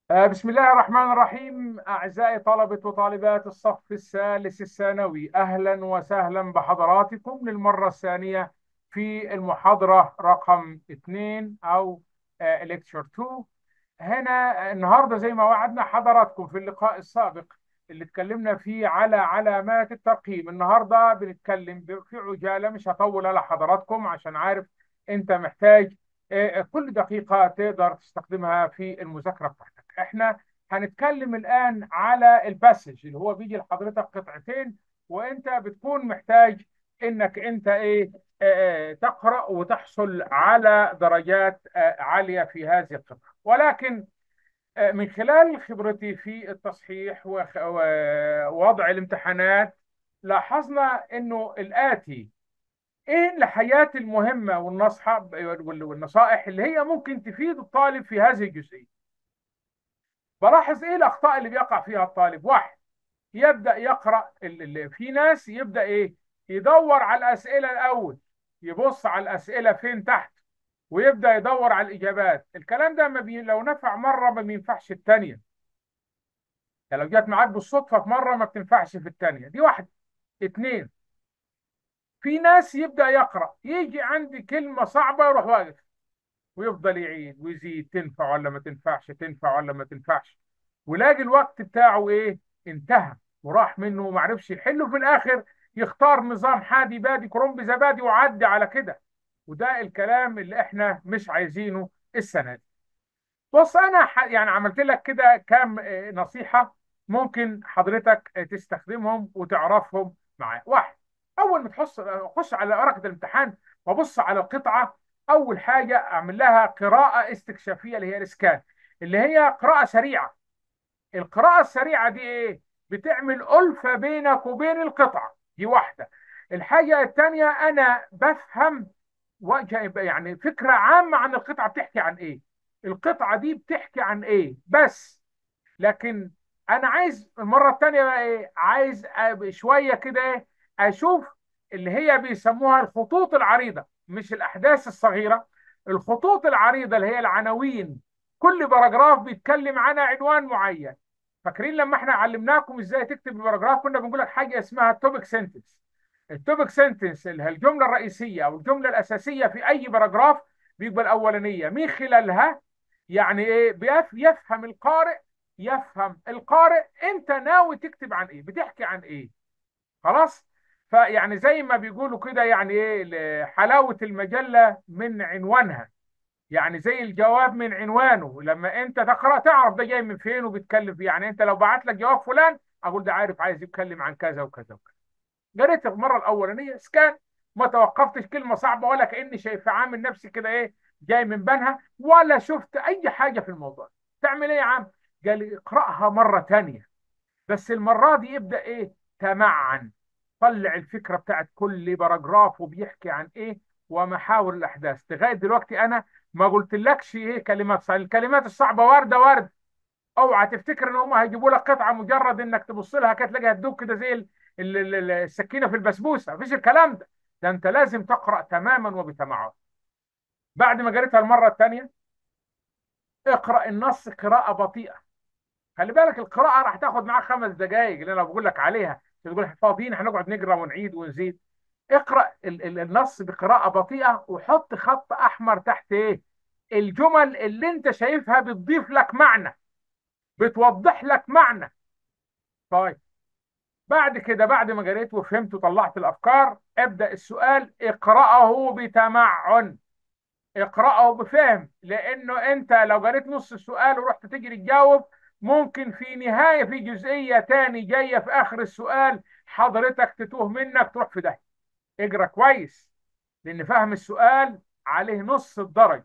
آه، بسم الله الرحمن الرحيم أعزائي طلبة وطالبات الصف الثالث الثانوي أهلا وسهلا بحضراتكم للمرة الثانية في المحاضرة رقم 2 أو ليكتشر 2 هنا النهاردة زي ما وعدنا حضراتكم في اللقاء السابق اللي اتكلمنا فيه على علامات الترقيم النهاردة بنتكلم في عجالة مش هطول على حضراتكم عشان عارف أنت محتاج آه، كل دقيقة تقدر تستخدمها في المذاكرة بتاعتك احنا هنتكلم الآن على الباسج اللي هو بيجي لحضرتك قطعتين وانت بتكون محتاج انك انت ايه آه، آه، تقرأ وتحصل على درجات آه، عالية في هذه القطعة ولكن آه، من خلال خبرتي في التصحيح وخ- ووضع الامتحانات لاحظنا انه الآتي ايه الحاجات المهمة والنصحة والنصائح اللي هي ممكن تفيد الطالب في هذه الجزئية بلاحظ ايه الاخطاء اللي بيقع فيها الطالب واحد يبدا يقرا اللي في ناس يبدا ايه يدور على الاسئله الاول يبص على الاسئله فين تحت ويبدا يدور على الاجابات الكلام ده ما بي... لو نفع مره ما بينفعش الثانيه يعني لو جت معاك بالصدفه في مره ما بتنفعش في الثانيه دي واحده اتنين في ناس يبدا يقرا يجي عندي كلمه صعبه يروح واقف ويفضل يعيد ويزيد تنفع ولا ما تنفعش تنفع ولا ما تنفعش ولاقي الوقت بتاعه ايه انتهى وراح منه وما عرفش يحله في الاخر يختار نظام حادي بادي كرنب زبادي وعدي على كده وده الكلام اللي احنا مش عايزينه السنه دي بص انا ح... يعني عملت لك كده كام آه، نصيحه ممكن حضرتك آه، تستخدمهم وتعرفهم معايا واحد اول ما تحص اخش على ورقه الامتحان وابص على القطعه اول حاجه اعمل لها قراءه استكشافيه اللي هي الاسكان اللي هي قراءه سريعه القراءة السريعة دي ايه؟ بتعمل ألفة بينك وبين القطعة دي واحدة الحاجة الثانية أنا بفهم وجه يعني فكرة عامة عن القطعة بتحكي عن ايه القطعة دي بتحكي عن ايه بس لكن أنا عايز المرة الثانية بقى ايه عايز أب- شوية كده ايه أشوف اللي هي بيسموها الخطوط العريضة مش الأحداث الصغيرة الخطوط العريضة اللي هي العناوين كل باراجراف بيتكلم عن عنوان معين فاكرين لما احنا علمناكم ازاي تكتب الباراجراف كنا بنقول لك حاجه اسمها التوبيك سنتنس التوبيك سنتنس اللي هي الجمله الرئيسيه او الجمله الاساسيه في اي باراجراف بيبقى الاولانيه من خلالها يعني ايه بيف يفهم القارئ يفهم القارئ انت ناوي تكتب عن ايه بتحكي عن ايه خلاص فيعني زي ما بيقولوا كده يعني ايه حلاوه المجله من عنوانها يعني زي الجواب من عنوانه لما انت تقرا تعرف ده جاي من فين وبيتكلم فيه يعني انت لو بعت لك جواب فلان اقول ده عارف عايز يتكلم عن كذا وكذا وكذا قريت المره الاولانيه سكان ما توقفتش كلمه صعبه ولا كاني شايف عامل نفسي كده ايه جاي من بنها ولا شفت اي حاجه في الموضوع تعمل ايه يا عم قال لي اقراها مره تانية بس المره دي ابدا ايه تمعن طلع الفكره بتاعت كل باراجراف وبيحكي عن ايه ومحاور الاحداث لغايه دلوقتي انا ما قلتلكش ايه كلمات صعبة الكلمات الصعبه ورده ورد اوعى تفتكر ان هم هيجيبوا لك قطعه مجرد انك تبص لها كده تلاقيها تدوب كده زي ال- ال- ال- السكينه في البسبوسه مفيش الكلام ده ده انت لازم تقرا تماما وبتمعن بعد ما قريتها المره الثانيه اقرا النص قراءه بطيئه خلي بالك القراءه راح تاخد معاك خمس دقائق اللي انا بقول لك عليها تقول احنا فاضيين هنقعد نقرا ونعيد ونزيد اقرا ال- ال- النص بقراءه بطيئه وحط خط احمر تحت ايه الجمل اللي انت شايفها بتضيف لك معنى بتوضح لك معنى طيب بعد كده بعد ما قريت وفهمت وطلعت الافكار ابدا السؤال اقراه بتمعن اقراه بفهم لانه انت لو قريت نص السؤال ورحت تجري تجاوب ممكن في نهايه في جزئيه تاني جايه في اخر السؤال حضرتك تتوه منك تروح في ده اقرا كويس لان فهم السؤال عليه نص الدرجه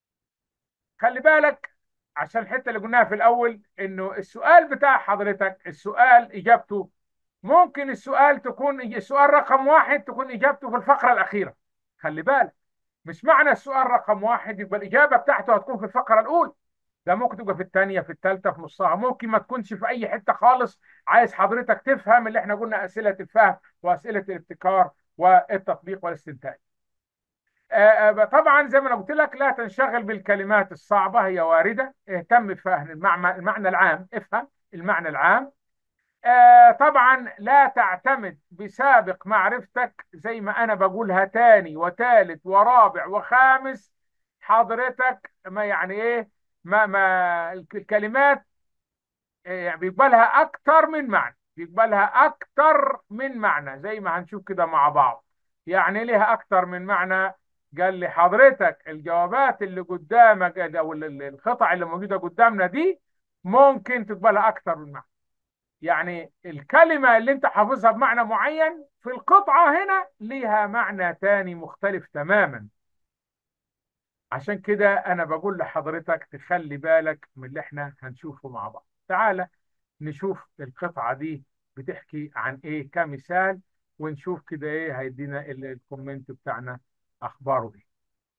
خلي بالك عشان الحته اللي قلناها في الاول انه السؤال بتاع حضرتك السؤال اجابته ممكن السؤال تكون السؤال رقم واحد تكون اجابته في الفقره الاخيره خلي بالك مش معنى السؤال رقم واحد يبقى الاجابه بتاعته هتكون في الفقره الاولى ده ممكن تبقى في الثانيه في الثالثه في نصها ممكن ما تكونش في اي حته خالص عايز حضرتك تفهم اللي احنا قلنا اسئله الفهم واسئله الابتكار والتطبيق والاستنتاج آه، آه، طبعا زي ما انا قلت لك لا تنشغل بالكلمات الصعبه هي وارده اهتم بفهم المعنى المعنى العام افهم المعنى العام آه، طبعا لا تعتمد بسابق معرفتك زي ما انا بقولها تاني وتالت ورابع وخامس حضرتك ما يعني ايه ما ما الكلمات يعني بيقبلها اكتر من معنى بيقبلها اكتر من معنى زي ما هنشوف كده مع بعض يعني ليها اكتر من معنى قال لي حضرتك الجوابات اللي قدامك او القطع اللي موجوده قدامنا دي ممكن تقبلها اكتر من معنى يعني الكلمه اللي انت حافظها بمعنى معين في القطعه هنا ليها معنى تاني مختلف تماما عشان كده انا بقول لحضرتك تخلي بالك من اللي احنا هنشوفه مع بعض تعالى نشوف القطعة دي بتحكي عن ايه كمثال ونشوف كده ايه هيدينا ال- الكومنت بتاعنا اخباره ايه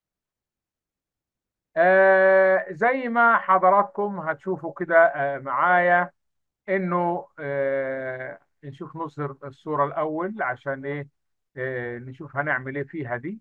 آه زي ما حضراتكم هتشوفوا كده آه معايا انه آه نشوف نظهر الصورة الاول عشان ايه آه نشوف هنعمل ايه فيها دي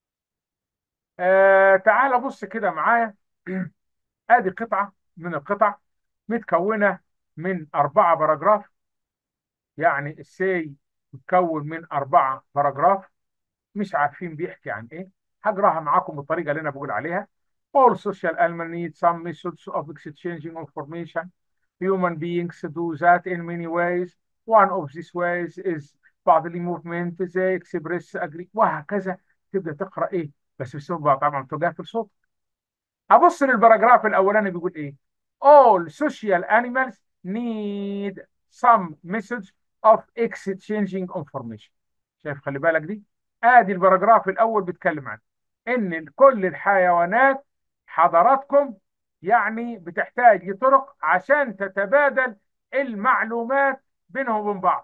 آه تعال بص كده معايا ادي قطعة من القطع متكونة من أربعة باراجراف يعني السي متكون من أربعة باراجراف مش عارفين بيحكي عن إيه هقراها معاكم بالطريقة اللي أنا بقول عليها All social elements need some methods of exchanging information. Human beings do that in many ways. One of these ways is bodily movement, they express, agree وهكذا تبدأ تقرأ إيه بس بسبب طبعا توقع في الصوت ابص للبراجراف الاولاني بيقول ايه all social animals need some message of exchanging information شايف خلي بالك دي ادي البراجراف الاول بيتكلم عن ان كل الحيوانات حضراتكم يعني بتحتاج لطرق عشان تتبادل المعلومات بينهم وبين بعض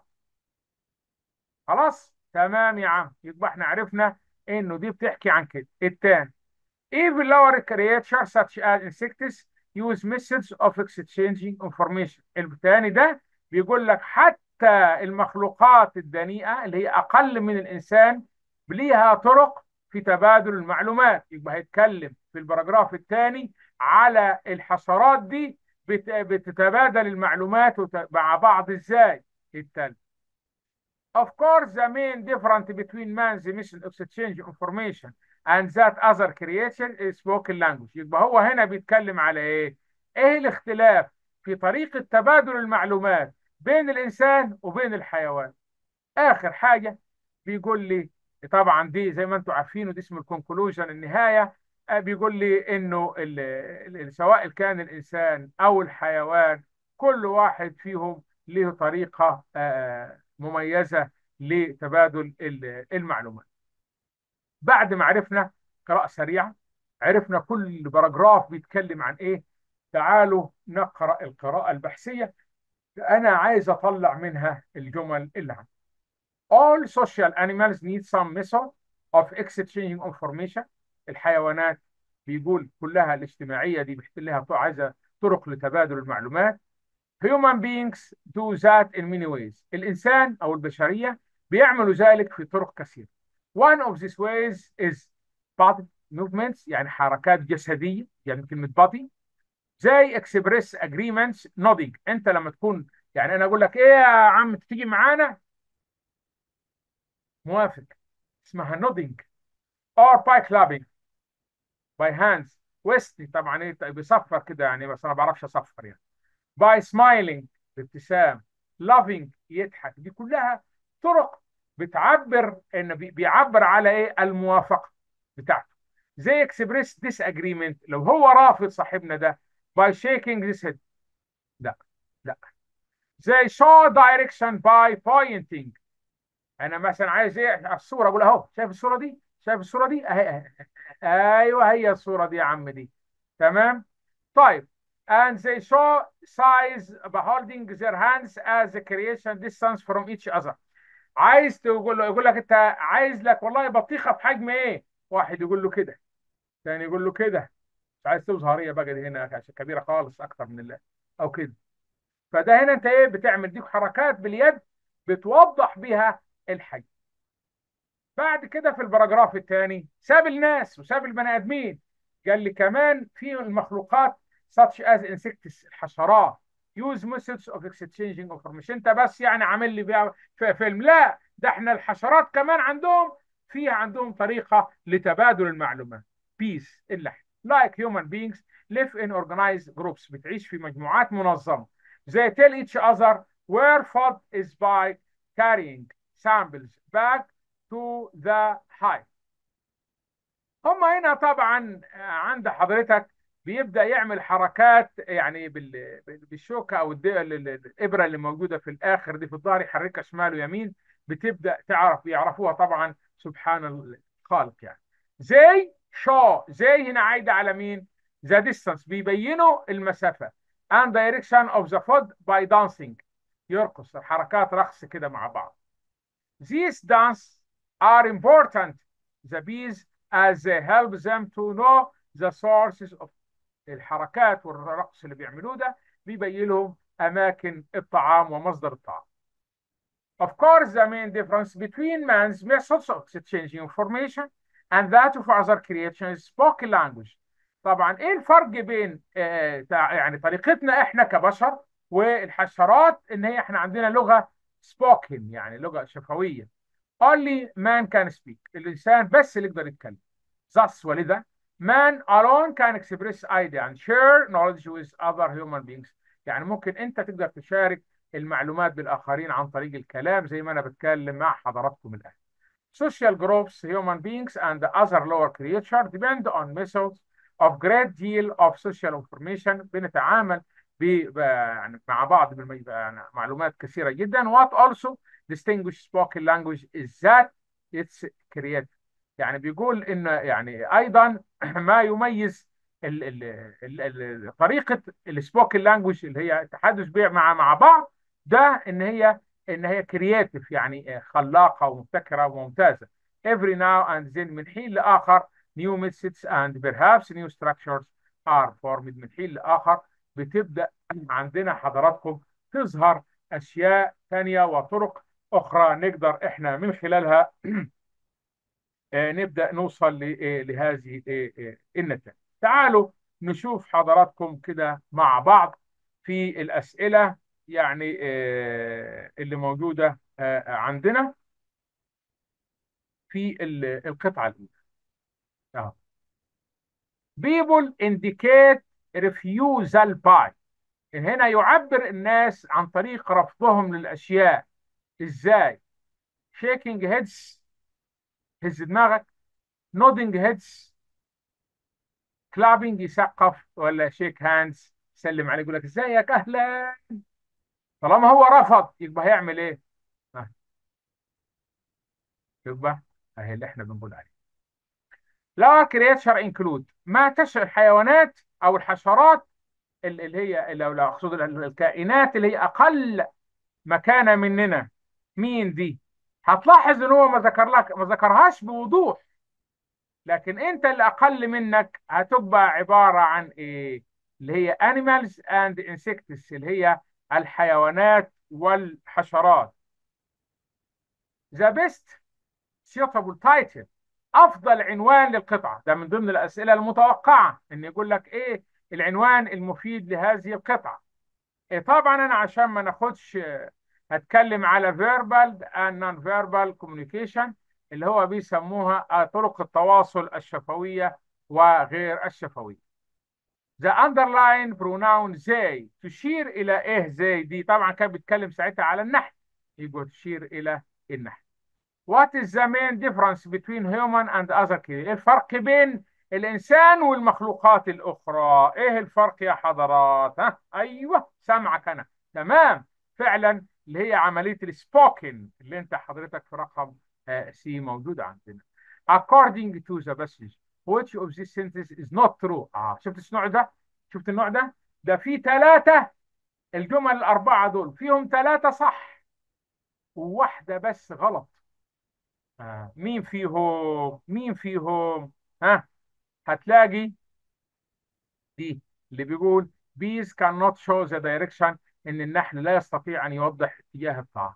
خلاص تمام يا عم يبقى احنا عرفنا انه دي بتحكي عن كده التاني Even lower creatures such as insects use methods of exchanging information. الثاني ده بيقول لك حتى المخلوقات الدنيئة اللي هي أقل من الإنسان ليها طرق في تبادل المعلومات يبقى هيتكلم في البراجراف الثاني على الحشرات دي بت- بتتبادل المعلومات وت- مع بعض ازاي التالت Of course, the main difference between man's mission of exchange information and that other creature is spoken language. يبقى هو هنا بيتكلم على ايه؟ ايه الاختلاف في طريقة تبادل المعلومات بين الانسان وبين الحيوان؟ اخر حاجة بيقول لي طبعا دي زي ما انتم عارفين ودي اسم الكونكلوجن النهاية آه، بيقول لي انه ال- ال- سواء كان الانسان او الحيوان كل واحد فيهم له طريقة آه، مميزة لتبادل ال- المعلومات بعد ما عرفنا قراءة سريعة عرفنا كل باراجراف بيتكلم عن ايه تعالوا نقرأ القراءة البحثية انا عايز اطلع منها الجمل اللي عندي All social animals need some method of exchanging information. الحيوانات بيقول كلها الاجتماعية دي بيحتاج لها طرق- عايزة طرق لتبادل المعلومات. Human beings do that in many ways. الإنسان أو البشرية بيعملوا ذلك في طرق كثيرة. One of these ways is body movements يعني حركات جسدية يعني كلمة body زي express agreements nodding أنت لما تكون يعني أنا أقول لك إيه يا عم تيجي معانا موافق اسمها نودنج or by clapping by hands ويستي طبعا ايه بيصفر كده يعني بس انا ما بعرفش اصفر يعني by smiling بابتسام loving يضحك دي كلها طرق بتعبر ان بي- بيعبر على ايه الموافقه بتاعته زي express disagreement لو هو رافض صاحبنا ده by shaking his head لا لا زي show direction by pointing انا مثلا عايز ايه الصوره اقول اهو شايف الصوره دي شايف الصوره دي اهي أهي. ايوه هي الصوره دي يا عم دي تمام طيب and they show size by holding their hands as a creation distance from each other عايز تقول له يقول لك انت عايز لك والله بطيخه بحجم ايه واحد يقول له كده ثاني يقول له كده مش عايز توزن هي بقى دي هنا عشان كبيره خالص اكتر من الله او كده فده هنا انت ايه بتعمل دي حركات باليد بتوضح بيها الحجم بعد كده في البراجراف الثاني ساب الناس وساب البني ادمين قال لي كمان في المخلوقات such as insects الحشرات use methods of exchanging information انت بس يعني عامل لي بيها في فيلم لا ده احنا الحشرات كمان عندهم فيها عندهم طريقة لتبادل المعلومات peace اللي like human beings live in organized groups بتعيش في مجموعات منظمة they tell each other where food is by carrying samples back to the hive هم هنا طبعا عند حضرتك بيبدأ يعمل حركات يعني بالشوكة أو الإبرة اللي موجودة في الآخر دي في الظهر يحركها شمال ويمين بتبدأ تعرف يعرفوها طبعا سبحان الخالق يعني زي شو زي هنا عايدة على مين the distance بيبينوا المسافة and direction of the foot by dancing يرقص الحركات رقص كده مع بعض these dance are important the bees as they help them to know the sources of الحركات والرقص اللي بيعملوه ده بيبين لهم اماكن الطعام ومصدر الطعام Of course, the main difference between man's methods of exchanging information and that of other creatures is spoken language. طبعا ايه الفرق بين آه يعني طريقتنا احنا كبشر والحشرات ان هي احنا عندنا لغه spoken يعني لغه شفويه. Only man can speak. الانسان بس اللي يقدر يتكلم. Thus ولذا man alone can express idea and share knowledge with other human beings. يعني ممكن انت تقدر تشارك المعلومات بالآخرين عن طريق الكلام زي ما أنا بتكلم مع حضراتكم الآن. Social groups, human beings and other lower creatures depend on methods of great deal of social information بنتعامل ب... يعني مع بعض بمعلومات كثيرة جدا. What also distinguish spoken language is that it's creative. يعني بيقول إن يعني أيضا ما يميز ال ال ال ال طريقة السبوكن لانجوج اللي هي التحدث بها مع مع بعض ده ان هي ان هي كرياتيف يعني خلاقه ومبتكره وممتازه every now and then من حين لاخر new methods and perhaps new structures are formed من حين لاخر بتبدا عندنا حضراتكم تظهر اشياء ثانيه وطرق اخرى نقدر احنا من خلالها نبدا نوصل لهذه النتائج تعالوا نشوف حضراتكم كده مع بعض في الاسئله يعني اللي موجودة عندنا في القطعة الأولى أهو people indicate refusal by هنا يعبر الناس عن طريق رفضهم للأشياء إزاي shaking heads هز دماغك nodding heads clapping يسقف ولا shake hands سلم عليه يقول لك ازيك اهلا طالما هو رفض يبقى هيعمل ايه؟ ها. يبقى اهي اللي احنا بنقول عليه. لا كريتشر انكلود ما تشعر الحيوانات او الحشرات اللي هي لو لا اقصد الكائنات اللي هي اقل مكانه مننا مين دي؟ هتلاحظ ان هو ما ذكر لك ما ذكرهاش بوضوح لكن انت اللي اقل منك هتبقى عباره عن ايه؟ اللي هي animals and insects اللي هي الحيوانات والحشرات the best suitable title افضل عنوان للقطعه ده من ضمن الاسئله المتوقعه ان يقول لك ايه العنوان المفيد لهذه القطعه إيه طبعا انا عشان ما ناخدش هتكلم على verbal and non-verbal communication اللي هو بيسموها طرق التواصل الشفويه وغير الشفويه The underlying pronoun they تشير إلى إيه they دي طبعا كان بيتكلم ساعتها على النحل يبقى تشير إلى النحل What is the main difference between human and other creatures الفرق بين الإنسان والمخلوقات الأخرى إيه الفرق يا حضرات ها أيوة سامعك أنا تمام فعلا اللي هي عملية السبوكن اللي أنت حضرتك في رقم سي موجودة عندنا according to the passage which of these sentences is not true اه شفت النوع ده شفت النوع ده ده في ثلاثة الجمل الأربعة دول فيهم ثلاثة صح وواحدة بس غلط آه. مين فيهم مين فيهم ها هتلاقي دي اللي بيقول bees cannot show the direction ان النحل لا يستطيع ان يوضح اتجاه الطعام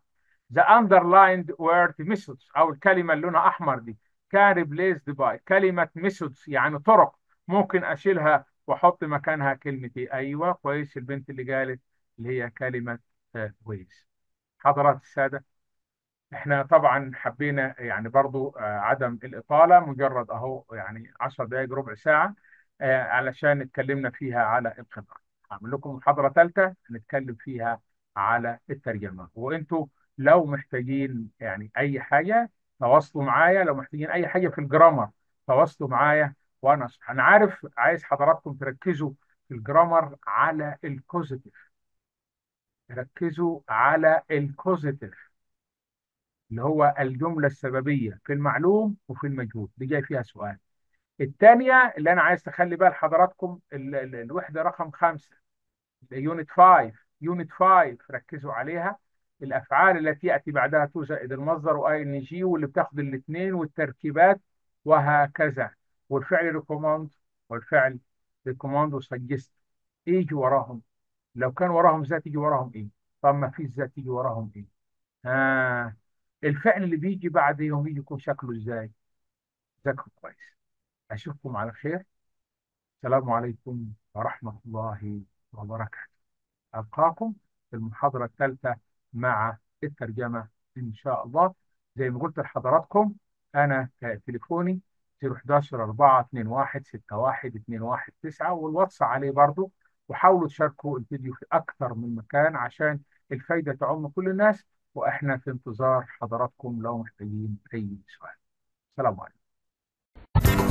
the underlined word methods او الكلمه اللي لونها احمر دي كان replaced by كلمه methods يعني طرق ممكن اشيلها واحط مكانها كلمه ايه ايوه كويس البنت اللي قالت اللي هي كلمه ways حضرات الساده احنا طبعا حبينا يعني برضو آه، عدم الإطالة مجرد اهو يعني 10 دقائق ربع ساعة آه، علشان اتكلمنا فيها على الخبرة هعمل لكم محاضرة ثالثة نتكلم فيها على الترجمة وانتوا لو محتاجين يعني اي حاجة تواصلوا معايا لو محتاجين اي حاجة في الجرامر تواصلوا معايا وانا انا عارف عايز حضراتكم تركزوا في الجرامر على الكوزيتيف ركزوا على الكوزيتيف اللي هو الجملة السببية في المعلوم وفي المجهول دي جاي فيها سؤال الثانية اللي أنا عايز تخلي بال حضراتكم ال- ال- الوحدة رقم خمسة يونت 5 يونت 5 ركزوا عليها الأفعال التي يأتي بعدها تو زائد المصدر وأي إن جي واللي بتاخد الاثنين والتركيبات وهكذا والفعل ريكوماند والفعل ريكوماند وسجست يجي وراهم لو كان وراهم ذات يجي وراهم إيه؟ طب ما فيش ذات يجي وراهم إيه؟ آه الفعل اللي بيجي بعد يوم يجي يكون شكله ازاي ذاكروا كويس اشوفكم على خير السلام عليكم ورحمة الله وبركاته ألقاكم في المحاضرة الثالثة مع الترجمة إن شاء الله زي ما قلت لحضراتكم أنا تليفوني 011 4 21 61 219 والواتس عليه برضو وحاولوا تشاركوا الفيديو في أكثر من مكان عشان الفايدة تعم كل الناس وإحنا في انتظار حضراتكم لو محتاجين أي سؤال السلام عليكم